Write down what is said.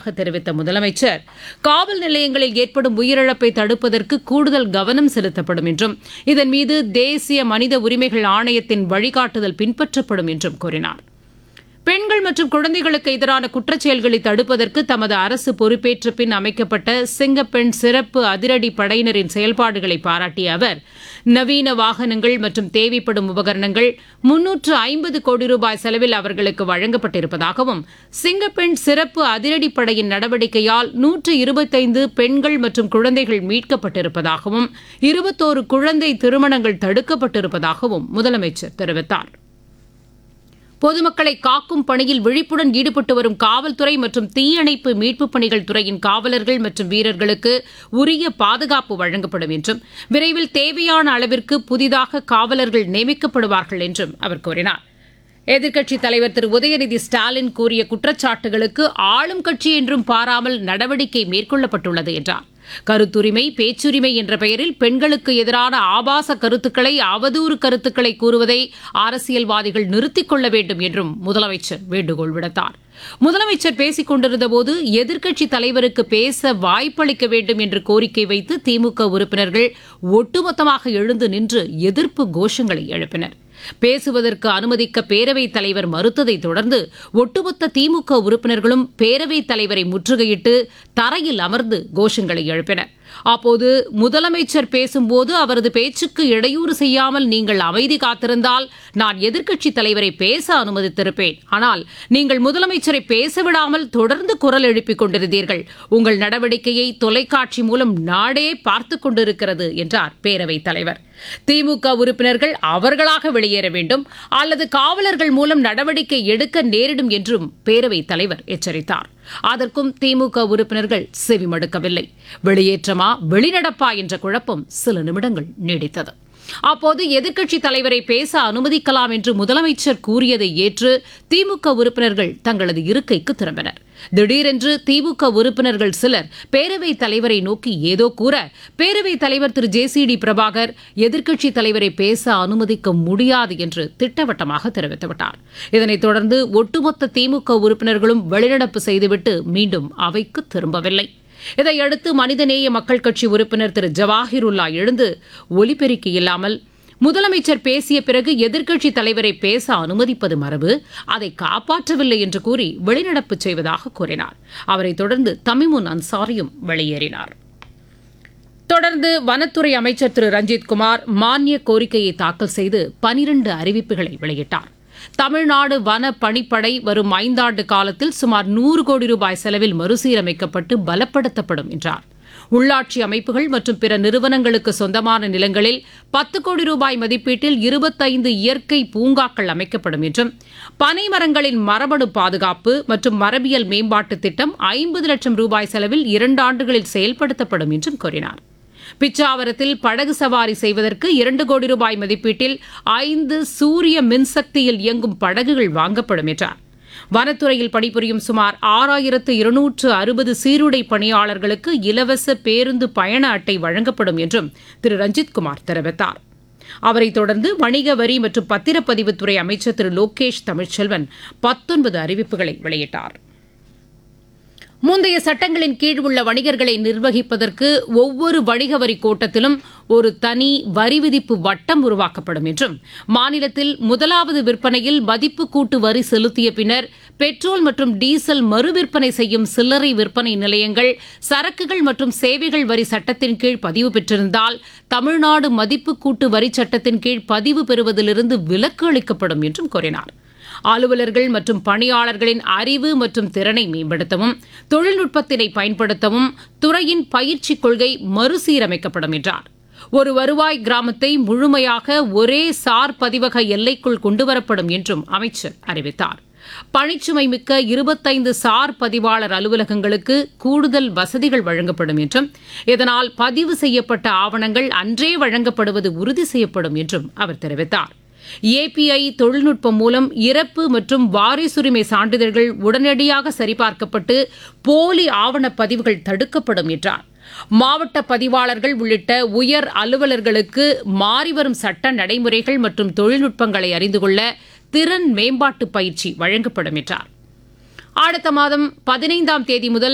வருவதாக தெரிவித்த முதலமைச்சர் காவல் நிலையங்களில் ஏற்படும் உயிரிழப்பை தடுப்பதற்கு கூடுதல் கவனம் செலுத்தப்படும் என்றும் இதன் மீது தேசிய மனித உரிமைகள் ஆணையத்தின் வழிகாட்டுதல் பின்பற்றப்படும் என்றும் கூறினார் பெண்கள் மற்றும் குழந்தைகளுக்கு எதிரான குற்றச்செயல்களை தடுப்பதற்கு தமது அரசு பொறுப்பேற்ற பின் அமைக்கப்பட்ட சிங்கப்பெண் சிறப்பு அதிரடி படையினரின் செயல்பாடுகளை பாராட்டிய அவர் நவீன வாகனங்கள் மற்றும் தேவைப்படும் உபகரணங்கள் முன்னூற்று ஐம்பது கோடி ரூபாய் செலவில் அவர்களுக்கு வழங்கப்பட்டிருப்பதாகவும் சிங்கப்பெண் சிறப்பு அதிரடி படையின் நடவடிக்கையால் நூற்று இருபத்தைந்து பெண்கள் மற்றும் குழந்தைகள் மீட்கப்பட்டிருப்பதாகவும் இருபத்தோரு குழந்தை திருமணங்கள் தடுக்கப்பட்டிருப்பதாகவும் முதலமைச்சர் தெரிவித்தார் பொதுமக்களை காக்கும் பணியில் விழிப்புடன் ஈடுபட்டு வரும் காவல்துறை மற்றும் தீயணைப்பு மீட்புப் பணிகள் துறையின் காவலர்கள் மற்றும் வீரர்களுக்கு உரிய பாதுகாப்பு வழங்கப்படும் என்றும் விரைவில் தேவையான அளவிற்கு புதிதாக காவலர்கள் நியமிக்கப்படுவார்கள் என்றும் அவர் கூறினார் எதிர்க்கட்சித் தலைவர் திரு உதயநிதி ஸ்டாலின் கூறிய குற்றச்சாட்டுகளுக்கு ஆளும் கட்சி என்றும் பாராமல் நடவடிக்கை மேற்கொள்ளப்பட்டுள்ளது என்றார் கருத்துரிமை பேச்சுரிமை என்ற பெயரில் பெண்களுக்கு எதிரான ஆபாச கருத்துக்களை அவதூறு கருத்துக்களை கூறுவதை அரசியல்வாதிகள் நிறுத்திக் கொள்ள வேண்டும் என்றும் முதலமைச்சர் வேண்டுகோள் விடுத்தார் முதலமைச்சர் பேசிக் கொண்டிருந்தபோது எதிர்க்கட்சித் தலைவருக்கு பேச வாய்ப்பளிக்க வேண்டும் என்று கோரிக்கை வைத்து திமுக உறுப்பினர்கள் ஒட்டுமொத்தமாக எழுந்து நின்று எதிர்ப்பு கோஷங்களை எழுப்பினர் பேசுவதற்கு அனுமதிக்க பேரவைத் தலைவர் மறுத்ததைத் தொடர்ந்து ஒட்டுமொத்த திமுக உறுப்பினர்களும் பேரவைத் தலைவரை முற்றுகையிட்டு தரையில் அமர்ந்து கோஷங்களை எழுப்பினர் அப்போது முதலமைச்சர் பேசும்போது அவரது பேச்சுக்கு இடையூறு செய்யாமல் நீங்கள் அமைதி காத்திருந்தால் நான் எதிர்க்கட்சித் தலைவரை பேச அனுமதித்திருப்பேன் ஆனால் நீங்கள் முதலமைச்சரை பேசவிடாமல் தொடர்ந்து குரல் எழுப்பிக் கொண்டிருந்தீர்கள் உங்கள் நடவடிக்கையை தொலைக்காட்சி மூலம் நாடே பார்த்துக் கொண்டிருக்கிறது என்றார் பேரவைத் தலைவர் திமுக உறுப்பினர்கள் அவர்களாக வெளியேற வேண்டும் அல்லது காவலர்கள் மூலம் நடவடிக்கை எடுக்க நேரிடும் என்றும் பேரவைத் தலைவர் எச்சரித்தார் அதற்கும் திமுக உறுப்பினர்கள் செவிமடுக்கவில்லை வெளியேற்றமா வெளிநடப்பா என்ற குழப்பம் சில நிமிடங்கள் நீடித்தது அப்போது எதிர்க்கட்சித் தலைவரை பேச அனுமதிக்கலாம் என்று முதலமைச்சர் கூறியதை ஏற்று திமுக உறுப்பினர்கள் தங்களது இருக்கைக்கு திரும்பினர் திடீரென்று திமுக உறுப்பினர்கள் சிலர் பேரவைத் தலைவரை நோக்கி ஏதோ கூற பேரவைத் தலைவர் திரு ஜே சி டி பிரபாகர் எதிர்க்கட்சித் தலைவரை பேச அனுமதிக்க முடியாது என்று திட்டவட்டமாக தெரிவித்துவிட்டார் இதனைத் தொடர்ந்து ஒட்டுமொத்த திமுக உறுப்பினர்களும் வெளிநடப்பு செய்துவிட்டு மீண்டும் அவைக்கு திரும்பவில்லை இதையடுத்து மனிதநேய மக்கள் கட்சி உறுப்பினர் திரு ஜவாஹிருல்லா எழுந்து ஒலிபெருக்கி இல்லாமல் முதலமைச்சர் பேசிய பிறகு எதிர்க்கட்சித் தலைவரை பேச அனுமதிப்பது மரபு அதை காப்பாற்றவில்லை என்று கூறி வெளிநடப்பு செய்வதாக கூறினார் அவரைத் தொடர்ந்து தமிமுன் அன்சாரியும் வெளியேறினார் தொடர்ந்து வனத்துறை அமைச்சர் திரு ரஞ்சித் குமார் மானிய கோரிக்கையை தாக்கல் செய்து பனிரண்டு அறிவிப்புகளை வெளியிட்டார் தமிழ்நாடு வன பணிப்படை வரும் ஐந்தாண்டு காலத்தில் சுமார் நூறு கோடி ரூபாய் செலவில் மறுசீரமைக்கப்பட்டு பலப்படுத்தப்படும் என்றார் உள்ளாட்சி அமைப்புகள் மற்றும் பிற நிறுவனங்களுக்கு சொந்தமான நிலங்களில் பத்து கோடி ரூபாய் மதிப்பீட்டில் இருபத்தைந்து இயற்கை பூங்காக்கள் அமைக்கப்படும் என்றும் பனை மரங்களின் மரபணு பாதுகாப்பு மற்றும் மரபியல் மேம்பாட்டு திட்டம் ஐம்பது லட்சம் ரூபாய் செலவில் இரண்டு ஆண்டுகளில் செயல்படுத்தப்படும் என்றும் கூறினார் பிச்சாவரத்தில் படகு சவாரி செய்வதற்கு இரண்டு கோடி ரூபாய் மதிப்பீட்டில் ஐந்து சூரிய மின்சக்தியில் இயங்கும் படகுகள் வாங்கப்படும் என்றார் வனத்துறையில் பணிபுரியும் சுமார் ஆறாயிரத்து இருநூற்று அறுபது சீருடை பணியாளர்களுக்கு இலவச பேருந்து பயண அட்டை வழங்கப்படும் என்றும் திரு ரஞ்சித்குமார் தெரிவித்தார் அவரைத் தொடர்ந்து வணிக வரி மற்றும் பத்திரப்பதிவுத்துறை அமைச்சர் திரு லோகேஷ் தமிழ்ச்செல்வன் பத்தொன்பது அறிவிப்புகளை வெளியிட்டார் முந்தைய சட்டங்களின் கீழ் உள்ள வணிகர்களை நிர்வகிப்பதற்கு ஒவ்வொரு வணிக வரி கோட்டத்திலும் ஒரு தனி வரி விதிப்பு வட்டம் உருவாக்கப்படும் என்றும் மாநிலத்தில் முதலாவது விற்பனையில் மதிப்பு கூட்டு வரி செலுத்திய பின்னர் பெட்ரோல் மற்றும் டீசல் மறு விற்பனை செய்யும் சில்லறை விற்பனை நிலையங்கள் சரக்குகள் மற்றும் சேவைகள் வரி சட்டத்தின் கீழ் பதிவு பெற்றிருந்தால் தமிழ்நாடு மதிப்பு கூட்டு வரி சட்டத்தின் கீழ் பதிவு பெறுவதிலிருந்து விலக்கு அளிக்கப்படும் என்றும் கூறினார் அலுவலர்கள் மற்றும் பணியாளர்களின் அறிவு மற்றும் திறனை மேம்படுத்தவும் தொழில்நுட்பத்தினை பயன்படுத்தவும் துறையின் பயிற்சி கொள்கை மறுசீரமைக்கப்படும் என்றார் ஒரு வருவாய் கிராமத்தை முழுமையாக ஒரே சார் பதிவக எல்லைக்குள் கொண்டுவரப்படும் என்றும் அமைச்சர் அறிவித்தார் பணிச்சுமை மிக்க இருபத்தைந்து சார் பதிவாளர் அலுவலகங்களுக்கு கூடுதல் வசதிகள் வழங்கப்படும் என்றும் இதனால் பதிவு செய்யப்பட்ட ஆவணங்கள் அன்றே வழங்கப்படுவது உறுதி செய்யப்படும் என்றும் அவர் தெரிவித்தார் ஏபிஐ தொழில்நுட்பம் மூலம் இறப்பு மற்றும் வாரிசுரிமை சான்றிதழ்கள் உடனடியாக சரிபார்க்கப்பட்டு போலி ஆவணப் பதிவுகள் தடுக்கப்படும் என்றார் மாவட்ட பதிவாளர்கள் உள்ளிட்ட உயர் அலுவலர்களுக்கு மாறிவரும் சட்ட நடைமுறைகள் மற்றும் தொழில்நுட்பங்களை அறிந்து கொள்ள திறன் மேம்பாட்டு பயிற்சி வழங்கப்படும் என்றார் அடுத்த மாதம் பதினைந்தாம் தேதி முதல்